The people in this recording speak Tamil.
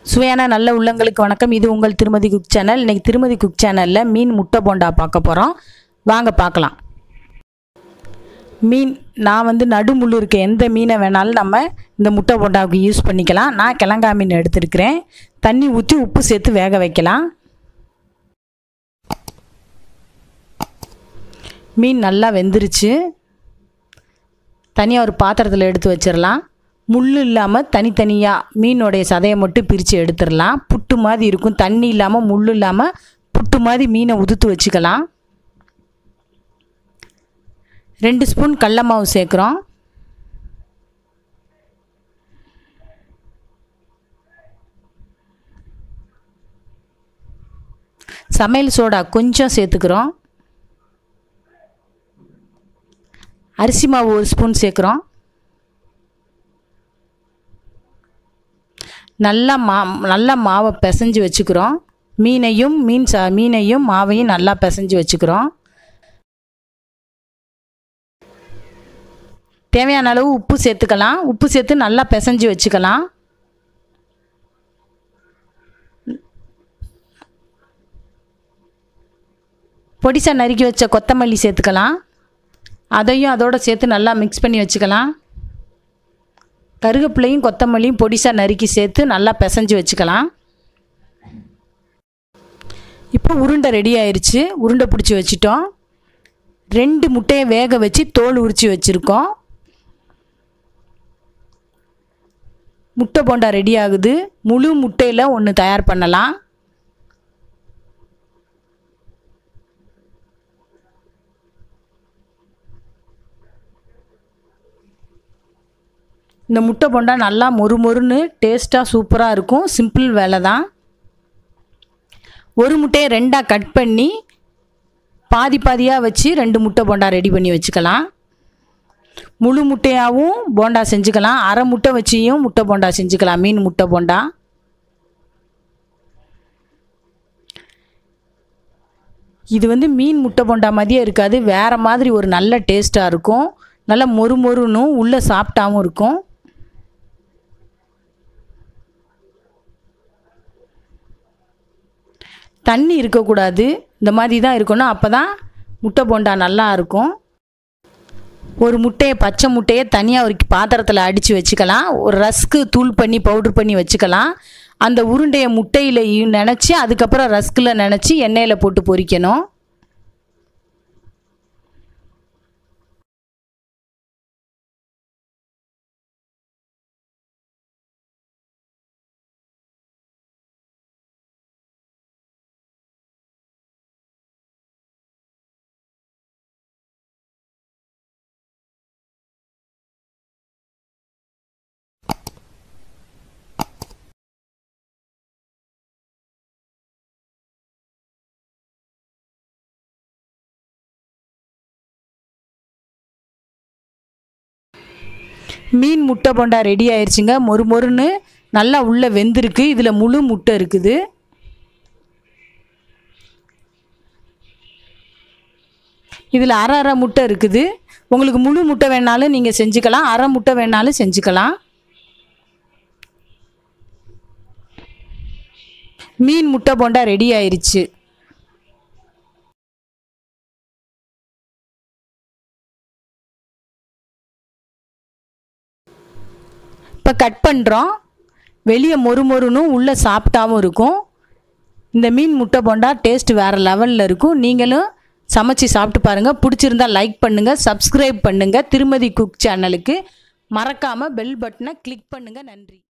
சுவையான நல்ல உள்ளங்களுக்கு வணக்கம் இது உங்கள் திருமதி குக் சேனல் இன்னைக்கு திருமதி குக் சேனலில் மீன் முட்டை போண்டா பார்க்க போகிறோம் வாங்க பார்க்கலாம் மீன் நான் வந்து நடுமுள்ளு இருக்க எந்த மீனை வேணாலும் நம்ம இந்த முட்டை போண்டாவுக்கு யூஸ் பண்ணிக்கலாம் நான் கிழங்கா மீன் எடுத்துருக்கிறேன் தண்ணி ஊற்றி உப்பு சேர்த்து வேக வைக்கலாம் மீன் நல்லா வெந்துருச்சு தனியாக ஒரு பாத்திரத்தில் எடுத்து வச்சிடலாம் முள் இல்லாமல் தனித்தனியாக மீனோடைய சதையை மட்டும் பிரித்து எடுத்துடலாம் புட்டு மாதிரி இருக்கும் தண்ணி இல்லாமல் முள் இல்லாமல் புட்டு மாதிரி மீனை உதுத்து வச்சுக்கலாம் ரெண்டு ஸ்பூன் கடல மாவு சேர்க்குறோம் சமையல் சோடா கொஞ்சம் சேர்த்துக்கிறோம் அரிசி மாவு ஒரு ஸ்பூன் சேர்க்குறோம் நல்லா மா நல்லா மாவை பிசைஞ்சு வச்சுக்கிறோம் மீனையும் மீன் ச மீனையும் மாவையும் நல்லா பிசைஞ்சு வச்சுக்கிறோம் தேவையான அளவு உப்பு சேர்த்துக்கலாம் உப்பு சேர்த்து நல்லா பிசைஞ்சு வச்சுக்கலாம் பொடிசாக நறுக்கி வச்ச கொத்தமல்லி சேர்த்துக்கலாம் அதையும் அதோடு சேர்த்து நல்லா மிக்ஸ் பண்ணி வச்சுக்கலாம் கருவேப்பிலையும் கொத்தமல்லியும் பொடிசாக நறுக்கி சேர்த்து நல்லா பிசைஞ்சு வச்சுக்கலாம் இப்போ உருண்டை ரெடி ஆயிடுச்சு உருண்டை பிடிச்சி வச்சிட்டோம் ரெண்டு முட்டையை வேக வச்சு தோல் உரித்து வச்சுருக்கோம் முட்டை போண்டா ரெடி ஆகுது முழு முட்டையில் ஒன்று தயார் பண்ணலாம் இந்த முட்டை போண்டா நல்லா மொறு மொறுன்னு டேஸ்ட்டாக சூப்பராக இருக்கும் சிம்பிள் வேலை தான் ஒரு முட்டையை ரெண்டாக கட் பண்ணி பாதி பாதியாக வச்சு ரெண்டு முட்டை போண்டா ரெடி பண்ணி வச்சுக்கலாம் முழு முட்டையாகவும் போண்டா செஞ்சுக்கலாம் அரை முட்டை வச்சியும் முட்டை போண்டா செஞ்சுக்கலாம் மீன் முட்டை போண்டா இது வந்து மீன் முட்டை போண்டா மாதிரியே இருக்காது வேறு மாதிரி ஒரு நல்ல டேஸ்ட்டாக இருக்கும் நல்லா மொறு மொறுன்னும் உள்ளே சாஃப்டாகவும் இருக்கும் தண்ணி இருக்கக்கூடாது இந்த மாதிரி தான் இருக்கணும் அப்போ தான் முட்டை போண்டா நல்லா இருக்கும் ஒரு முட்டையை பச்சை முட்டையை தனியாக ஒரு பாத்திரத்தில் அடித்து வச்சுக்கலாம் ஒரு ரஸ்க்கு தூள் பண்ணி பவுட்ரு பண்ணி வச்சுக்கலாம் அந்த உருண்டையை முட்டையில் நினச்சி அதுக்கப்புறம் ரஸ்கில் நினச்சி எண்ணெயில் போட்டு பொரிக்கணும் மீன் முட்டை போண்டா ரெடி ஆயிடுச்சுங்க மொறு மொறுன்னு நல்லா உள்ளே வெந்திருக்கு இதில் முழு முட்டை இருக்குது இதில் அரை அரை முட்டை இருக்குது உங்களுக்கு முழு முட்டை வேணாலும் நீங்கள் செஞ்சுக்கலாம் அரை முட்டை வேணாலும் செஞ்சுக்கலாம் மீன் முட்டை போண்டா ரெடி ஆயிடுச்சு இப்போ கட் பண்ணுறோம் வெளியே மொறு மொறுனும் உள்ளே சாப்பிட்டாவும் இருக்கும் இந்த மீன் முட்டை போண்டா டேஸ்ட் வேறு லெவலில் இருக்கும் நீங்களும் சமைச்சு சாப்பிட்டு பாருங்கள் பிடிச்சிருந்தா லைக் பண்ணுங்கள் சப்ஸ்கிரைப் பண்ணுங்கள் திருமதி குக் சேனலுக்கு மறக்காமல் பெல் பட்டனை கிளிக் பண்ணுங்கள் நன்றி